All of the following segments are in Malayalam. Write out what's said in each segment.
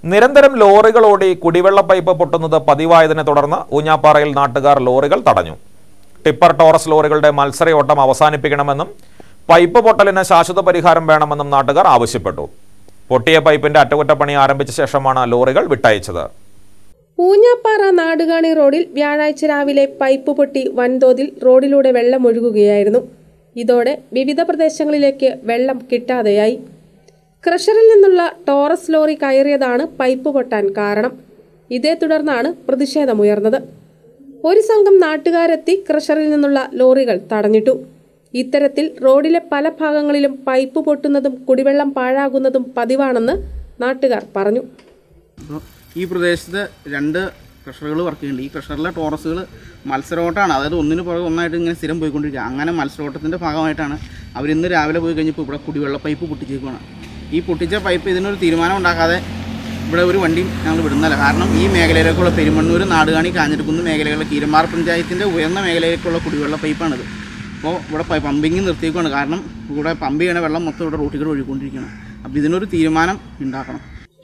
നിരന്തരം ലോറികൾ ഓടി കുടിവെള്ള പൈപ്പ് പൊട്ടുന്നത് പതിവായതിനെ തുടർന്ന് ഊഞ്ഞാപ്പാറയിൽ നാട്ടുകാർ ലോറികൾ തടഞ്ഞു ടിപ്പർ ടോറസ് ലോറികളുടെ മത്സരയോട്ടം അവസാനിപ്പിക്കണമെന്നും പൈപ്പ് പൊട്ടലിന് ശാശ്വത പരിഹാരം വേണമെന്നും നാട്ടുകാർ ആവശ്യപ്പെട്ടു പൊട്ടിയ പൈപ്പിന്റെ അറ്റകുറ്റപ്പണി ആരംഭിച്ച ശേഷമാണ് ലോറികൾ വിട്ടയച്ചത് ഊഞ്ഞാപ്പാറ നാടുകാണി റോഡിൽ വ്യാഴാഴ്ച രാവിലെ പൈപ്പ് പൊട്ടി വൻതോതിൽ റോഡിലൂടെ വെള്ളം ഒഴുകുകയായിരുന്നു ഇതോടെ വിവിധ പ്രദേശങ്ങളിലേക്ക് വെള്ളം കിട്ടാതെയായി ക്രഷറിൽ നിന്നുള്ള ടോറസ് ലോറി കയറിയതാണ് പൈപ്പ് പൊട്ടാൻ കാരണം ഇതേ തുടർന്നാണ് പ്രതിഷേധമുയർന്നത് ഒരു സംഘം നാട്ടുകാരെത്തി ക്രഷറിൽ നിന്നുള്ള ലോറികൾ തടഞ്ഞിട്ടു ഇത്തരത്തിൽ റോഡിലെ പല ഭാഗങ്ങളിലും പൈപ്പ് പൊട്ടുന്നതും കുടിവെള്ളം പാഴാകുന്നതും പതിവാണെന്ന് നാട്ടുകാർ പറഞ്ഞു അപ്പോൾ ഈ പ്രദേശത്ത് രണ്ട് ക്രഷറുകൾ വർക്ക് ചെയ്യുന്നുണ്ട് ഈ ക്രഷറിലെ ടോറസുകൾ മത്സരോട്ടമാണ് അതായത് ഒന്നിന് പുറകെ ഒന്നായിട്ട് ഇങ്ങനെ സ്ഥിരം പോയിക്കൊണ്ടിരിക്കുക അങ്ങനെ മത്സരോട്ടത്തിൻ്റെ ഭാഗമായിട്ടാണ് അവരിന്ന് രാവിലെ പോയി കഴിഞ്ഞപ്പോൾ ഇവിടെ കുടിവെള്ള പൈപ്പ് പൊട്ടിച്ചേക്കുവാണ് ഈ പൊട്ടിച്ച പൈപ്പ് ഇതിനൊരു തീരുമാനം ഉണ്ടാക്കാതെ ഇവിടെ ഒരു വണ്ടിയും ഞങ്ങൾ വിടുന്നില്ല കാരണം ഈ മേഖലയിലേക്കുള്ള പെരുമണ്ണൂർ നാടുകാണി കാഞ്ഞിരക്കുന്ന് മേഖലകളിലെ കീരമാർ പഞ്ചായത്തിൻ്റെ ഉയർന്ന മേഖലയിലേക്കുള്ള കുടിവെള്ള പൈപ്പാണിത് അപ്പോൾ ഇവിടെ പ- പമ്പിങ് നിർത്തിയേക്കുവാണ് കാരണം ഇവിടെ പമ്പ് ചെയ്യണ വെള്ളം മൊത്തം ഇവിടെ റോട്ടിൽ ഒഴുകിക്കൊണ്ടിരിക്കുകയാണ് അപ്പോൾ ഇതിനൊരു തീരുമാനം ഉണ്ടാക്കണം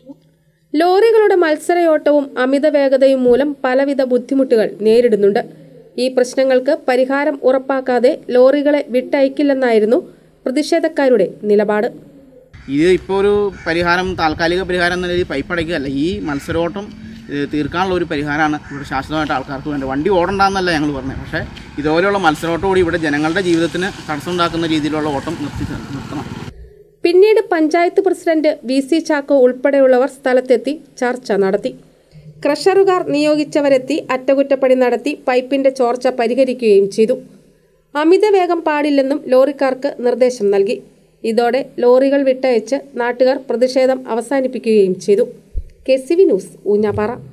ലോറികളുടെ മത്സരയോട്ടവും അമിത വേഗതയും മൂലം പലവിധ ബുദ്ധിമുട്ടുകൾ നേരിടുന്നുണ്ട് ഈ പ്രശ്നങ്ങൾക്ക് പരിഹാരം ഉറപ്പാക്കാതെ ലോറികളെ വിട്ടയക്കില്ലെന്നായിരുന്നു പ്രതിഷേധക്കാരുടെ നിലപാട് ഇത് ഇപ്പോൾ ഒരു പരിഹാരം താൽക്കാലിക പരിഹാരം എന്ന രീതിയിൽ പൈപ്പ് അടയ്ക്കുകയല്ല ഈ മത്സരോട്ടം ഏഹ്, തീർക്കാനുള്ള ഒരു പരിഹാരമാണ് ഇവിടെ ശാശ്വതമായിട്ട് ആൾക്കാർക്ക് വേണ്ടത് വണ്ടി ഓടണ്ടെന്നല്ല ഞങ്ങൾ പറഞ്ഞത് പക്ഷേ ഇതുപോലെയുള്ള മത്സരോട്ടം കൂടി ഇവിടെ ജനങ്ങളുടെ ജീവിതത്തിന് തടസ്സമുണ്ടാക്കുന്ന രീതിയിലുള്ള ഓട്ടം നിർത്തി നിർത്തണം പിന്നീട് panchayat president V C Chacko ഉൾപ്പെടെയുള്ളവർ സ്ഥലത്തെത്തി ചർച്ച നടത്തി ക്രഷറുകാർ നിയോഗിച്ചവരെത്തി അറ്റകുറ്റപ്പണി നടത്തി പൈപ്പിന്റെ ചോർച്ച പരിഹരിക്കുകയും ചെയ്തു അമിത വേഗം പാടില്ലെന്നും ലോറിക്കാർക്ക് നിർദ്ദേശം നൽകി ഇതോടെ ലോറികൾ വിട്ടയച്ച് നാട്ടുകാർ പ്രതിഷേധം അവസാനിപ്പിക്കുകയും ചെയ്തു K C V news Oonjappara